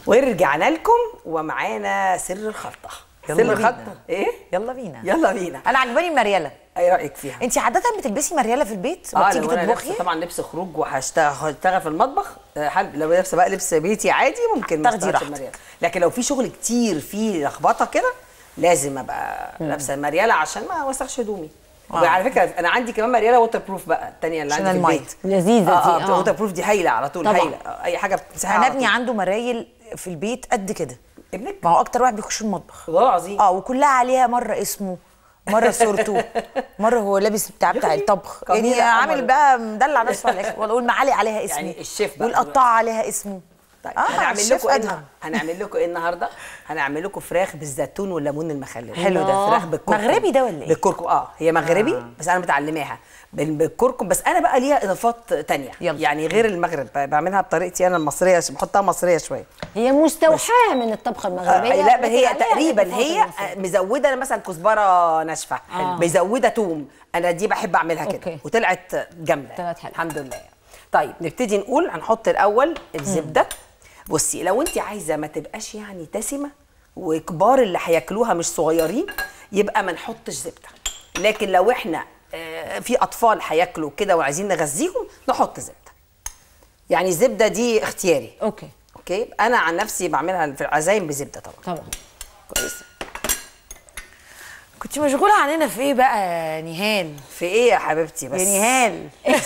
ورجعنا لكم ومعانا سر الخلطه يلا سر بينا. الخلطه ايه يلا بينا يلا بينا انا عجباني مرياله ايه رايك فيها انت عاده بتلبسي مرياله في البيت لما اه بتيجي لو انا تطبخي لابسه طبعا لبس خروج وهشتغل هشتغل في المطبخ آه، حل لو لابسه بقى لبس بيتي عادي ممكن ما تاخدي استخدمش راحتك. المريالة. لكن لو في شغل كتير فيه لخبطه كده لازم ابقى لابسه المرياله عشان ما اوسخش هدومي آه. وعلى فكره انا عندي كمان مرياله ووتر بروف بقى الثانيه اللي عشان عندي في المية. البيت لذيذة اه دي، اه آه. ووتر بروف دي هايله على طول طبعاً. هايله آه، اي حاجه بتمسحها انا على ابني طول. عنده مرايل في البيت قد كده ابنك ما هو اكتر واحد بيخش المطبخ والله العظيم اه وكلها عليها مره اسمه مره صورته مره هو لابس بتاع بتاع أخي، الطبخ قميص يعني عامل أحمر. بقى مدلع نفسه على الاخر ولا والمعالق عليها اسمه يعني الشيف بقى والقطاعه عليها اسمه طيب آه، هنعمل الشيف لكم ايه أدهم. النهار- هنعمل لكم ايه النهارده؟ هنعمل لكم فراخ بالزيتون والليمون المخلل حلو ده. فراخ بالكركم مغربي ده ولا إيه؟ بالكركم اه هي مغربي آه. بس انا متعلماها بال- بالكركم بس انا بقى ليها اضافات تانية يلا. يعني غير المغرب ب- بعملها بطريقتي انا المصريه عشان بحطها مصريه شويه هي مستوحاه من الطبخه آه المغربيه لا ما لكن هي عليها تقريبا إضافات هي مصرية. آه، مزوده مثلا كزبره ناشفه آه. مزوده توم انا دي بحب اعملها كده أوكي. وطلعت جامده طلعت حلوة. الحمد لله طيب نبتدي نقول هنحط الاول الزبده بصي لو انت عايزه ما تبقاش يعني دسمه وكبار اللي هياكلوها مش صغيرين يبقى ما نحطش زبده لكن لو احنا آه، في اطفال هياكلوا كده وعايزين نغذيهم نحط زبده يعني الزبده دي اختياري اوكي اوكي انا عن نفسي بعملها في العزايم بزبده طبعا طبعا كويس كنت مشغوله عننا في ايه بقى يا نهال في ايه يا حبيبتي بس يا نهال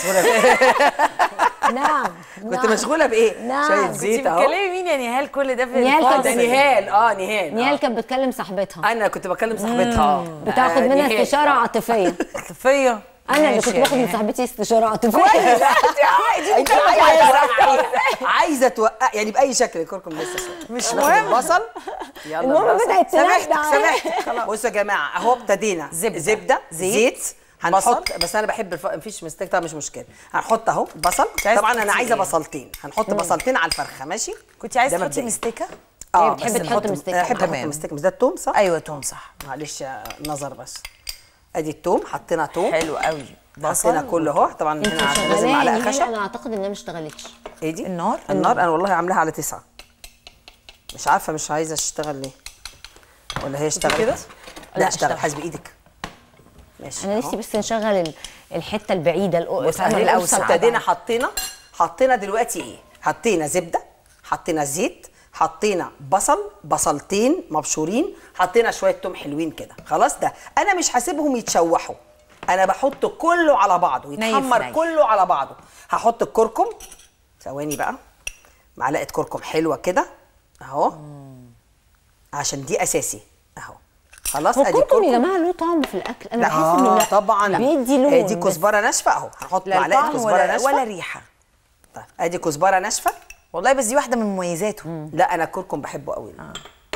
نعم كنت نعم. مشغوله بايه نعم. شويه كنت زيت انت اهو بتكلمي مين يا نهال كل ده في نهال اه كانت ده الفاصل؟ نهال اه نهال نيال آه. كانت بتكلم صاحبتها انا كنت بكلم صاحبتها اه بتاخد آه، منها نهال. استشاره عاطفيه طفيه انا اللي ماشي كنت يا باخد من نهال. صاحبتي استشاره عاطفيه انت عايزه توقعيها. عايزه توقع يعني باي شكل الكركم لسه شويه مش ناخد مهم. البصل يلا المهم البصل. بدات سامحتك تنبع سامحتك خلاص بصوا يا جماعه اهو ابتدينا زبدة. زبده زيت. زيت هنحط بصل. بس انا بحب الف... مفيش مستيك طبعا مش مشكله هنحط اهو بصل عايزة طبعا انا تحطي عايزه إيه؟ بصلتين هنحط بصلتين على الفرخه ماشي كنت عايزه ده تحطي مبدئياً. مستكه هي اه بتحب بس تحط نحط مستكة. احب احط تمام. مستكه مش ده التوم صح ايوه توم صح معلش آه، نظر بس ادي التوم حطينا توم حلو قوي حطينا كله اهو طبعا انت هنا عشان شغاله لازم يا معلقه نهال خشب انا اعتقد انها ما اشتغلتش ايه دي النار؟ النار انا والله عاملاها على تسعة مش عارفه مش عايزه اشتغل ليه ولا هي اشتغلت كده؟ لا لا، اشتغل اشتغل. حاسب ايدك ماشي انا أهو. نفسي بس نشغل ال- الحته البعيده الأو- وسهل فاهمة؟ الأوسع. الأوسع ابتدينا طبعاً. حطينا حطينا دلوقتي ايه حطينا زبده حطينا زيت حطينا بصل بصلتين مبشورين حطينا شويه توم حلوين كده خلاص ده انا مش هسيبهم يتشوحوا انا بحط كله على بعضه ني يتحمر في ني. كله على بعضه هحط الكركم ثواني بقى معلقه كركم حلوه كده اهو عشان دي اساسي اهو خلاص هو ادي الكركم يا جماعه له طعم في الاكل انا بحس انه اه لا طبعا بيدي لون هي دي بس. كزبره ناشفه اهو هنحط لا معلقه طعم كزبره ولا, ناشفه ولا ريحه طيب ادي كزبره ناشفه والله بس دي واحده من مميزاته لا انا الكركم بحبه قوي آه.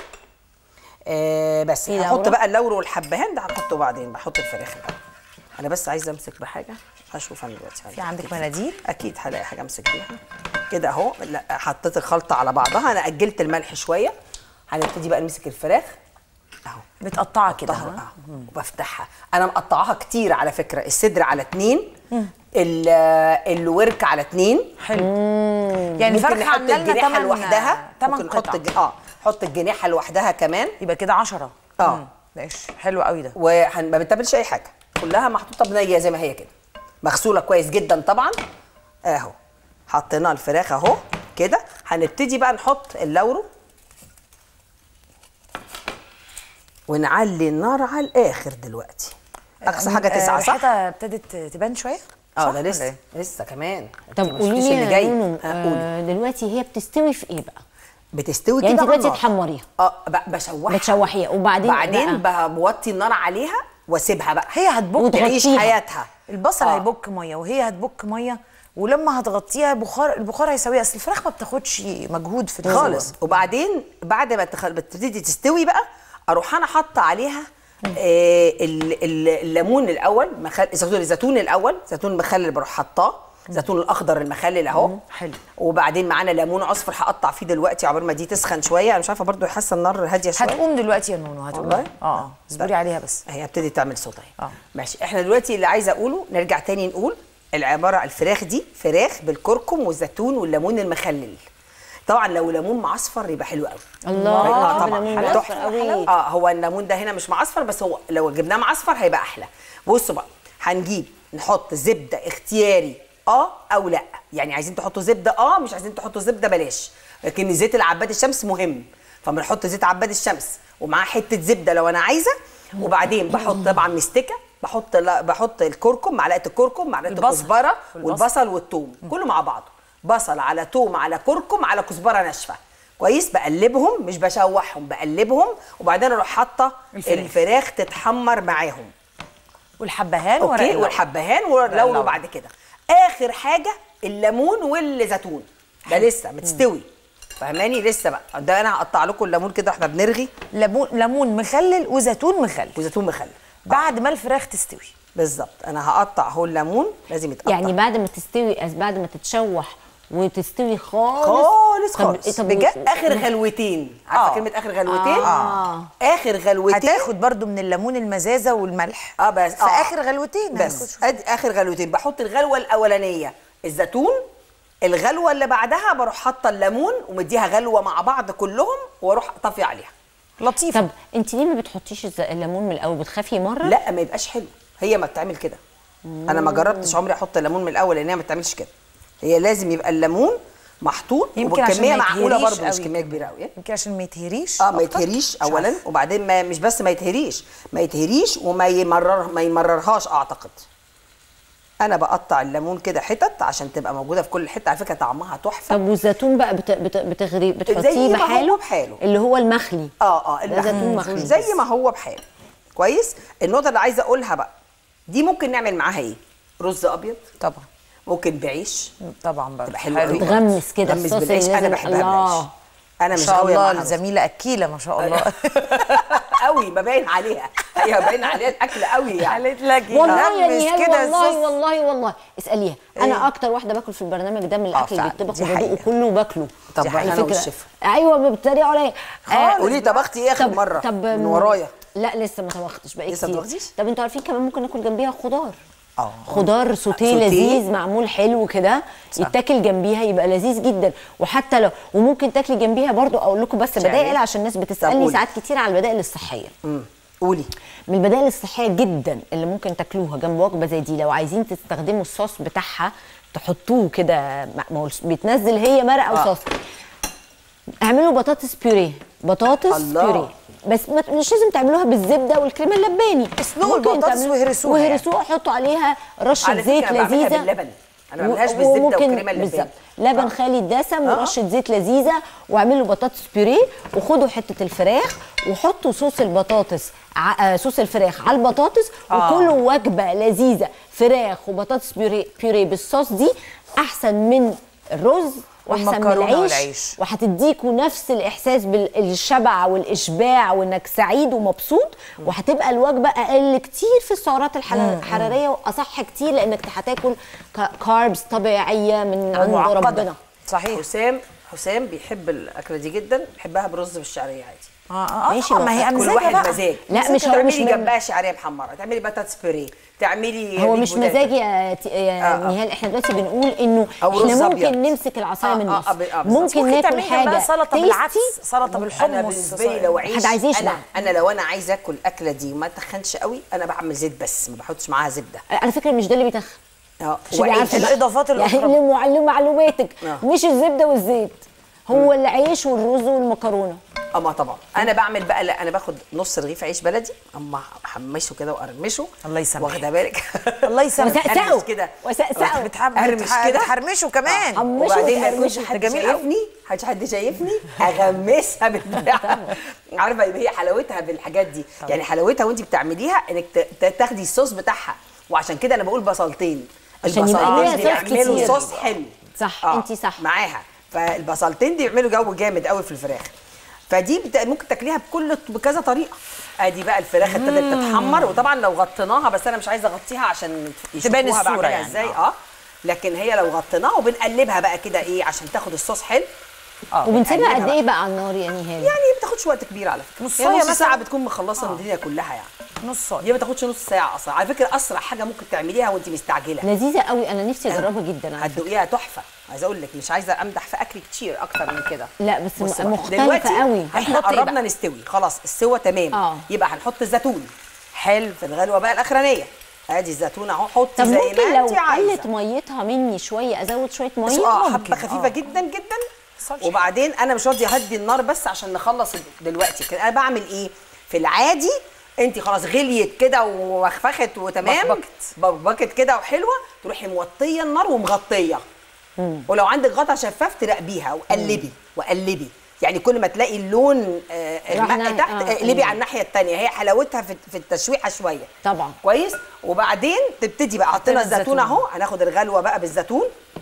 آه بس إيه هحط لورا؟ بقى اللورو والحبهان ده هنحطه بعدين بحط الفراخ الاول انا بس عايزه امسك بحاجه هشوف انا دلوقتي في عندك مناديل اكيد هلاقي حاجه امسك بيها كده اهو لا حطيت الخلطه على بعضها انا اجلت الملح شويه هنبتدي بقى نمسك الفراخ اهو متقطعه كده بقطعها ها؟ اه وبفتحها انا مقطعاها كتير على فكره الصدر على اتنين ال- الورك على اتنين حلو يعني ممكن فرخه نحط عامله لنا الجناحه تمن- لوحدها تمن ممكن نحط قطع الج... اه نحط الجناحه لوحدها كمان يبقى كده 10 اه. ماشي حلو قوي ده وما بنتبلش اي حاجه كلها محطوطه بنيه زي ما هي كده مغسوله كويس جدا طبعا اهو حطينا الفراخ اهو كده هنبتدي بقى نحط اللورو ونعلي النار على الاخر دلوقتي اقصى حاجه تسعه صح ريحتها ابتدت تبان شويه اه صح ده ولا لسه إيه؟ لسه كمان طب انتي ما قولي شفتيش لي اللي يا جاي نونو آه، قولي آه دلوقتي هي بتستوي في ايه بقى؟ بتستوي يعني كده انت على دلوقتي النار. تحمريها اه ب- بشوحها بتشوحيها وبعدين بعدين بقى؟ ب- بوطي النار عليها واسيبها بقى هي هتبك تعيش وتغطيها. حياتها البصل آه. هيبك ميه وهي هتبك ميه ولما هتغطيها بخار البخار هيسويها اصل الفراخ ما بتاخدش مجهود في السوا. خالص وبعدين بعد ما تخ- بتبتدي تستوي بقى اروح انا حاطه عليها آه ال- ال- الليمون الاول مخل... زيتون الزيتون الاول زيتون مخلل بروح حطاه زيتون الاخضر المخلل اهو حلو. وبعدين معانا ليمون اصفر هقطع فيه دلوقتي عقبال ما دي تسخن شويه انا مش عارفه برضو حاسه النار هاديه شويه هتقوم دلوقتي يا نونو هتقوم والله؟ اه اه اصبري عليها بس هي ابتدت تعمل صوت اهي آه. ماشي احنا دلوقتي اللي عايزه اقوله نرجع تاني نقول العباره الفراخ دي فراخ بالكركم والزيتون والليمون المخلل طبعا لو ليمون معصفر يبقى حلو قوي الله اه طبعا ليمون تحفة. معصفر قوي. اه هو الليمون ده هنا مش معصفر بس هو لو جبناه معصفر هيبقى احلى بصوا بقى هنجيب نحط زبده اختياري اه او لا يعني عايزين تحطوا زبده اه مش عايزين تحطوا زبده بلاش لكن زيت العباد الشمس مهم فبنحط زيت عباد الشمس ومعاه حته زبده لو انا عايزه وبعدين بحط طبعا مستكه بحط لا بحط الكركم معلقه الكركم معلقه البصل. الكزبره والبصل. والبصل والثوم كله مع بعضه بصل على توم على كركم على كزبره ناشفه كويس بقلبهم مش بشوحهم بقلبهم وبعدين اروح حاطه الفراخ. الفراخ تتحمر معاهم والحبهان ورق اوكي اللورا. والحبهان اللورا. واللورا بعد كده اخر حاجه الليمون والزيتون ده لسه متستوي فاهماني لسه بقى ده انا هقطع لكم الليمون كده احنا بنرغي ليمون ليمون مخلل وزيتون مخلل وزيتون مخلل بعد ما الفراخ تستوي بالظبط انا هقطع اهو الليمون لازم يتقطع يعني بعد ما تستوي أس- بعد ما تتشوح وتستوي خالص خالص طب- خالص طب بجد و- اخر غلوتين عارفه آه. كلمه اخر غلوتين آه. اخر غلوتين هتاخد برضو من الليمون المزازه والملح اه بس في اخر غلوتين بس ادي اخر غلوتين بحط الغلوه الاولانيه الزيتون الغلوه اللي بعدها بروح حاطه الليمون ومديها غلوه مع بعض كلهم واروح طافيه عليها لطيفه طب انت ليه ما بتحطيش الز- الليمون من الاول بتخافي مره لا ما يبقاش حلو هي ما بتعمل كده انا ما جربتش عمري احط الليمون من الاول لان هي ما بتعملش كده هي لازم يبقى الليمون محطوط يمكن عشان وبكميه ما معقوله يتهريش برضه مش قوي. كميه كبيره قوي يمكن عشان ما يتهريش اه ما أكتر. يتهريش مش اولا عارفة. وبعدين ما مش بس ما يتهريش ما يتهريش وما يمرر ما يمررهاش اعتقد انا بقطع الليمون كده حتت عشان تبقى موجوده في كل حته على فكره طعمها تحفه طب والزيتون بقى بت... بت... بتغري زي بتحطيه ما هو بحاله بحاله. اللي هو المخلي اه اه ده زيتون اللحم مخلي زي بس. ما هو بحاله كويس النقطه اللي عايزه اقولها بقى دي ممكن نعمل معاها ايه رز ابيض طبعا ممكن بعيش طبعا برضه تبقى حلوه قوي تغمس كده تغمس الصوص بالعيش اللي انا لازم- بحبها الله. بالعيش انا ما مش شاء غاويه الله معاها رز. الزميله اكيله ما شاء الله قوي ما باين عليها هي باين عليها الاكل قوي يعني قالت لك والله يا يغمس نهال كده والله الصوص. والله والله اساليها انا اكتر واحده باكل في البرنامج ده من الاكل اللي فعلا، بيطبخ دي وبدوقه حقيقة. كله وباكله طب دي بقى حقيقة. أنا فكرة- والشيف. ايوه بيتريقوا عليا آه، قولي طبختي ايه اخر مره من ورايا لا لسه ما طبختش بقى لسه ما كتير طبختيش؟ طب انتوا عارفين كمان ممكن ناكل جنبيها خضار اه خضار سوتيه سوتيه. لذيذ معمول حلو كده يتاكل جنبيها يبقى لذيذ جدا وحتى لو وممكن تاكلي جنبيها برضو اقول لكم بس بدائل عشان الناس طب بتسالني قولي. ساعات كتير على البدائل الصحيه امم قولي من البدائل الصحيه جدا اللي ممكن تاكلوها جنب وجبه زي دي لو عايزين تستخدموا الصوص بتاعها تحطوه كده مع- ما هو بيتنزل هي مرق او آه. صوص اعملوا بطاطس بيوريه بطاطس الله. بيوريه بس ما- مش لازم تعملوها بالزبده والكريمه اللباني اسلقوا ممكن البطاطس تعملوا- واهرسوها يعني. واهرسوها حطوا عليها رشه على زيت فكره بعملها لذيذه باللبن انا ما و- بعملهاش بالزبده وممكن- والكريمه اللباني بالظبط لبن خالي الدسم ورشه زيت لذيذه واعملوا بطاطس بيوريه وخدوا حته الفراخ وحطوا صوص البطاطس ع- آه، صوص الفراخ على البطاطس آه. وكلوا وجبه لذيذه فراخ وبطاطس بيوريه بيوريه بالصوص دي احسن من الرز واحسن من والمكرونة العيش والعيش. وهتديكوا نفس الاحساس بالشبع والاشباع وانك سعيد ومبسوط وهتبقى الوجبه اقل كتير في السعرات الحلا- الحراريه واصح كتير لانك هتاكل كاربس طبيعيه من عند معقدة. ربنا صحيح حسام حسام بيحب الاكله دي جدا بيحبها برز بالشعريه عادي اه اه ماشي آه، ما هي بقى. كل امزاجه واحد بقى مزاج لا، بس مش انت هو- مش تعملي من- جنبها شعريه محمره تعملي بطاطس بيوريه تعملي هو بيك مش بوتاتو. مزاجي يا, ت- يا آه، آه. نهال احنا دلوقتي بنقول انه أو احنا رز ممكن أبيض. نمسك العصايه آه، من آه، النص آه، بالظبط. ممكن ممكن ناكل تعملي جنبها حاجه سلطه tasty. بالعدس سلطه انا بالحمص بالنسبه لي لو عيش حد عايز يشبع. انا انا لو انا عايزه اكل الاكله دي وما تخنش قوي انا بعمل زيت بس ما بحطش معاها زبده على فكره مش ده اللي بيتخن اه عشان تبقي عارفة بقى. الإضافات يعني الأخرى. لمع- لمعلوماتك آه. مش الزبده والزيت هو العيش والرز والمكرونه اما طبعا انا بعمل بقى لا انا باخد نص رغيف عيش بلدي اما احمشه كده وارمشه الله يسامحك. واخده بالك الله يسامحك. وسقسقه. ارمش كده وسقسقه. بتحب ارمش كده بتحرمشه كمان حمشه وبعدين ما وتقرمشه. يكونش حد جميل قوي. شايفني حد حد شايفني اغمسها بالبتاع عارفه يبقى هي حلاوتها بالحاجات دي يعني حلاوتها وانت بتعمليها انك ت- ت- تاخدي الصوص بتاعها وعشان كده انا بقول بصلتين عشان يبقى البصلتين ليها دي صوص بيعملوا كتير. صوص حلو صح، انتي صح. معاها فالبصلتين دي بيعملوا جو جامد قوي في الفراخ فدي بت... ممكن تاكليها بكل بكذا طريقه ادي بقى الفراخ ابتدت تتحمر وطبعا لو غطيناها بس انا مش عايزه اغطيها عشان تبان يشوفوها الصورة بعملها يعني، ازاي آه. اه لكن هي لو غطيناها وبنقلبها بقى كده ايه عشان تاخد الصوص حلو اه وبنسيبها بنقلبها قد ايه بقى على النار يا نهال يعني ما بتاخدش وقت كبير على فكره نص يعني ساعة نص مثلاً؟ ساعه بتكون مخلصه الدنيا كلها يعني نص ساعه دي ما تاخدش نص ساعه اصلا على فكره اسرع حاجه ممكن تعمليها وانت مستعجله لذيذه قوي انا نفسي اجربها جدا على فكرة. هتدوقيها تحفه عايزه اقول لك مش عايزه امدح في اكل كتير اكتر من كده لا بس بص م- بقى، مختلفه دلوقتي قوي احنا هنحط إيه قربنا بقى؟ نستوي خلاص السوا تمام آه. يبقى هنحط الزيتون حلو في الغلوه بقى الاخرانيه ادي الزيتون اهو حطي طب زي ممكن ما لو انت عايزه قلت ميتها مني شويه ازود شويه بس ميه اه ممكن، حبه خفيفه آه. جدا جدا صلش وبعدين انا مش راضيه اهدي النار بس عشان نخلص دلوقتي كده انا بعمل ايه في العادي انت خلاص غليت كده ومخفخت وتمام بكبكت. بكبكت كده وحلوه تروحي موطيه النار ومغطيه ولو عندك غطا شفاف تراقبيها وقلبي وقلبي يعني كل ما تلاقي اللون آه، راح الماء ناحية- تحت آه، اقلبي أيوة. على الناحيه الثانيه هي حلاوتها في في التشويحه شويه طبعا كويس وبعدين تبتدي بقى حطينا الزيتون. الزيتون اهو هناخد الغلوه بقى بالزيتون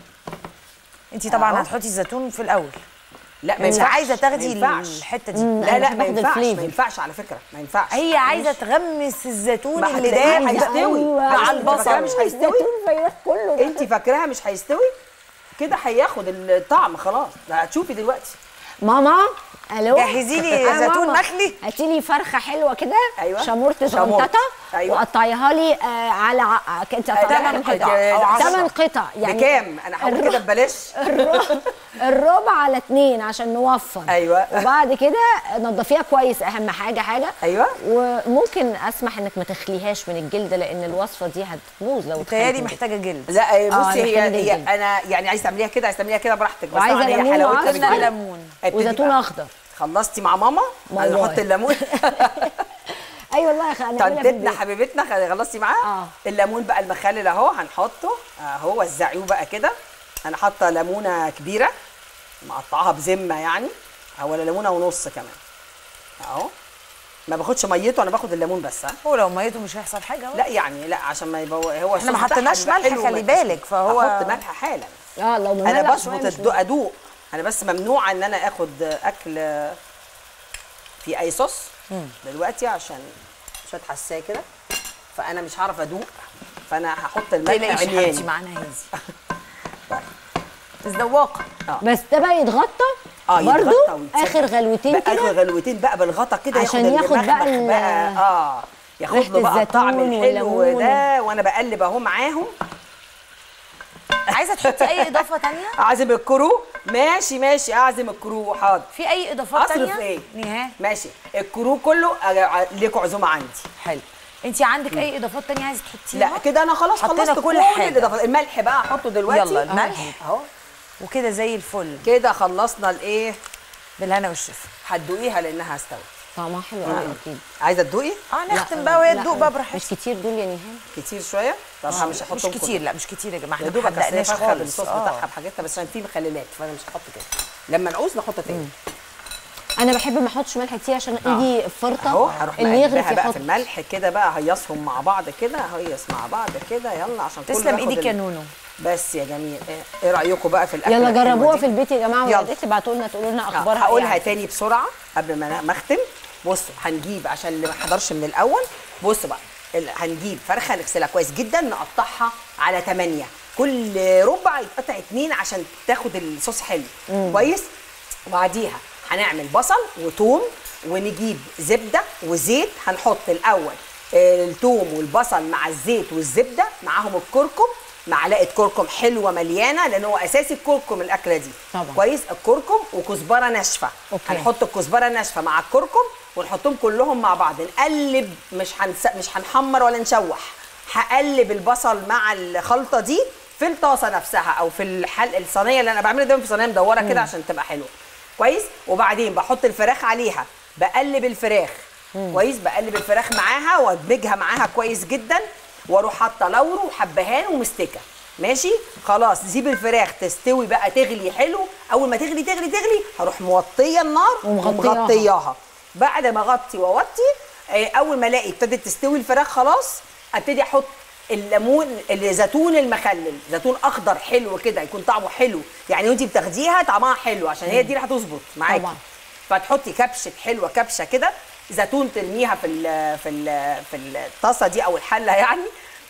انت طبعا أهو. هتحطي الزيتون في الاول لا ما انت ينفعش عايزه تاخدي ما ينفعش. الحته دي مم. لا أنا لا بحب ما آخد ينفعش الفليفر. ما ينفعش على فكره ما ينفعش هي عايزه تغمس الزيتون ما اللي هتلاقيه ده هيستوي. أيوة. مع أيوة. البصل مش هيستوي الزيتون فيروح كله ده. انت فاكراها مش هيستوي كده هياخد الطعم خلاص ده هتشوفي دلوقتي ماما الو جهزي لي آه، زيتون ماما. مخلي. هاتي لي فرخه حلوه كده أيوة. شمورت شمورت. صغنططه أيوة. وقطعيها لي آه على ع- انت تمن قطع أو عشرة. ثمان قطع يعني بكام انا هقول كده ببلاش الربع- الربع على اتنين عشان نوفر أيوة. وبعد كده نضفيها كويس اهم حاجه حاجه أيوة. وممكن اسمح انك ما تخليهاش من الجلد لان الوصفه دي هتبوظ لو بتهيألي اتخلت من محتاجه جلد لا آه، بصي هي, محتاجة هي جدا. انا يعني عايزه تعمليها كده عايزه تعمليها كده براحتك بس وعايزة طبعا هي ليمون حلاوتها وعسل. بالنسبة لي. ليمون. ابتدي وزيتون بقى. اخضر خلصتي مع ماما باي باي. نحط الليمون اي والله خ- هنعملها في طنطتنا البيت. حبيبتنا خ- خلصتي معاها آه. الليمون بقى المخلل اهو هنحطه اهو وزعيه بقى كده انا حاطه ليمونه كبيره مقطعاها بذمه يعني ولا ليمونه ونص كمان اهو ما باخدش ميته انا باخد الليمون بس ها هو لو ميته مش هيحصل حاجه لا يعني لا عشان ما يبقى هو إحنا ما الصوص بتاعها حطيناش بيبقى ملح، حلو خلي وما يبقاش- بالك، فهو- هحط ملح حالا اه لو انا مملح شوية بظبط مش الدوق ادوق انا بس ممنوعه ان انا اخد اكل في اي صوص دلوقتي عشان شويه حساسيه كده فانا مش هعرف ادوق فانا هحط الملح تقلقيش يا حبيبتي عمياني معانا هذه الذواقه بس ده بقى يتغطى اه برضو يتغطى ويتسبك. اخر غلوتين بقى اخر كده غلوتين بقى بالغطا كده عشان ياخد ياخد بقى المخمخ ال- بقى اه ياخد ريحة له بقى الطعم الزيتون الحلو والليمون. ده وانا بقلب اهو معاهم عايزه تحطي اي اضافه تانية اعزم الكرو ماشي ماشي اعزم الكرو حاضر في اي اضافات اصرف تانية ايه نهايه ماشي الكرو كله أج- ليكوا عزومه عندي حلو انت عندك اي اضافات تانية عايزه تحطيها لا كده انا خلاص حطينا خلصت كل كل حاجة. الاضافات الملح بقى احطه دلوقتي يلا، الملح. اهو وكده زي الفل كده خلصنا الايه بالهنا والشفا هتدوقيها لانها استوت طعمها حلو قوي اكيد عايزه تدوقي اه نختم لا، بقى وهي لا، تدوق بقى مش براحتها كتير دول يا نهال كتير شويه طب مش مش هحطهم كتير لا مش كتير يا جماعه يا احنا ما دوبك اصل هي حدقناش فرخه خالص بالصوص آه. بتاعها بحاجتها بس عشان في مخللات فانا مش هحط كده لما نعوز نحط تاني انا بحب ما احطش ملح كتير عشان ايدي فرطه اهو هروح اللي يغرف مقلبها بقى يحط في الملح كده بقى هيصهم مع بعض كده هيص مع بعض كده يلا عشان كله تسلم ياخد ايدك ال- يا نونو بس يا جميل إيه- ايه رايكم بقى في الاكل يلا الحلوة جربوها دي؟ في البيت يا جماعه يلا. ويا ريت تبعتوا لنا تقولوا لنا آه، اخبارها هقولها إيه. تاني بسرعه قبل ما ما اختم بصوا هنجيب عشان اللي ما حضرش من الاول بصوا بقى ال- هنجيب فرخه نغسلها كويس جدا نقطعها على 8 كل ربع يتقطع اتنين عشان تاخد الصوص حلو كويس وبعديها هنعمل بصل وثوم ونجيب زبده وزيت هنحط الاول آه، الثوم والبصل مع الزيت والزبده معاهم الكركم معلقه كركم حلوه مليانه لان هو اساسي الكركم الاكله دي طبعا. كويس الكركم وكزبره ناشفه أوكي. هنحط الكزبره ناشفه مع الكركم ونحطهم كلهم مع بعض نقلب مش هنس... مش هنحمر ولا نشوح هقلب البصل مع الخلطه دي في الطاسه نفسها او في الحل الصينيه اللي انا بعملها دايما في صينيه مدوره كده عشان تبقى حلوه كويس وبعدين بحط الفراخ عليها بقلب الفراخ كويس بقلب الفراخ معاها وادمجها معاها كويس جدا واروح حاطه لورو وحبهان ومستكه ماشي خلاص سيب الفراخ تستوي بقى تغلي حلو اول ما تغلي تغلي تغلي هروح موطيه النار ومغطياها. ومغطياها بعد ما اغطي واوطي آه، اول ما الاقي ابتدت تستوي الفراخ خلاص ابتدي احط الليمون الزيتون المخلل زيتون اخضر حلو كده يكون طعمه حلو يعني وانت بتاخديها طعمها حلو عشان هي دي اللي هتظبط معاكي طبعا. فتحطي كبشه حلوه كبشه كده زيتون ترميها في ال في ال في الطاسه دي او الحله يعني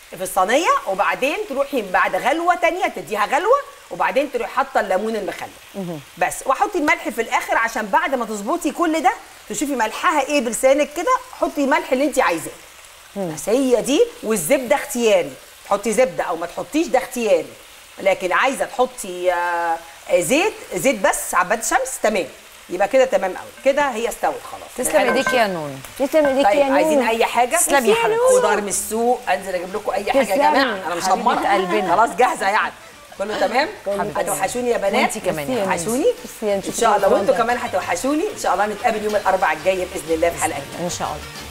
في الصينيه وبعدين تروحي بعد غلوه تانية تديها غلوه وبعدين تروحي حاطه الليمون المخلل بس وحطي الملح في الاخر عشان بعد ما تظبطي كل ده تشوفي ملحها ايه بلسانك كده حطي الملح اللي انت عايزاه بس هي دي والزبده اختياري تحطي زبده او ما تحطيش ده اختياري لكن عايزه تحطي آه، آه، زيت زيت بس عباد شمس تمام يبقى كده تمام قوي كده هي استوت خلاص تسلم حلو. ايديك يا نونو تسلم ايديك طيب يا نونو عايزين اي حاجه تسلمي يا حبيبتي. خضار من السوق انزل اجيب لكم اي حاجه يا تسلمي. جماعه انا مش حبيبة هضمنها قلبنا. خلاص جاهزه يعني كله تمام حبيبتي. هتوحشوني يا بنات وانتي كمان يا هتوحشوني تسلمي. ان شاء الله شكراً. وانتوا كمان هتوحشوني ان شاء الله نتقابل يوم الاربعاء الجاي باذن الله في حلقه جديدة. ان شاء الله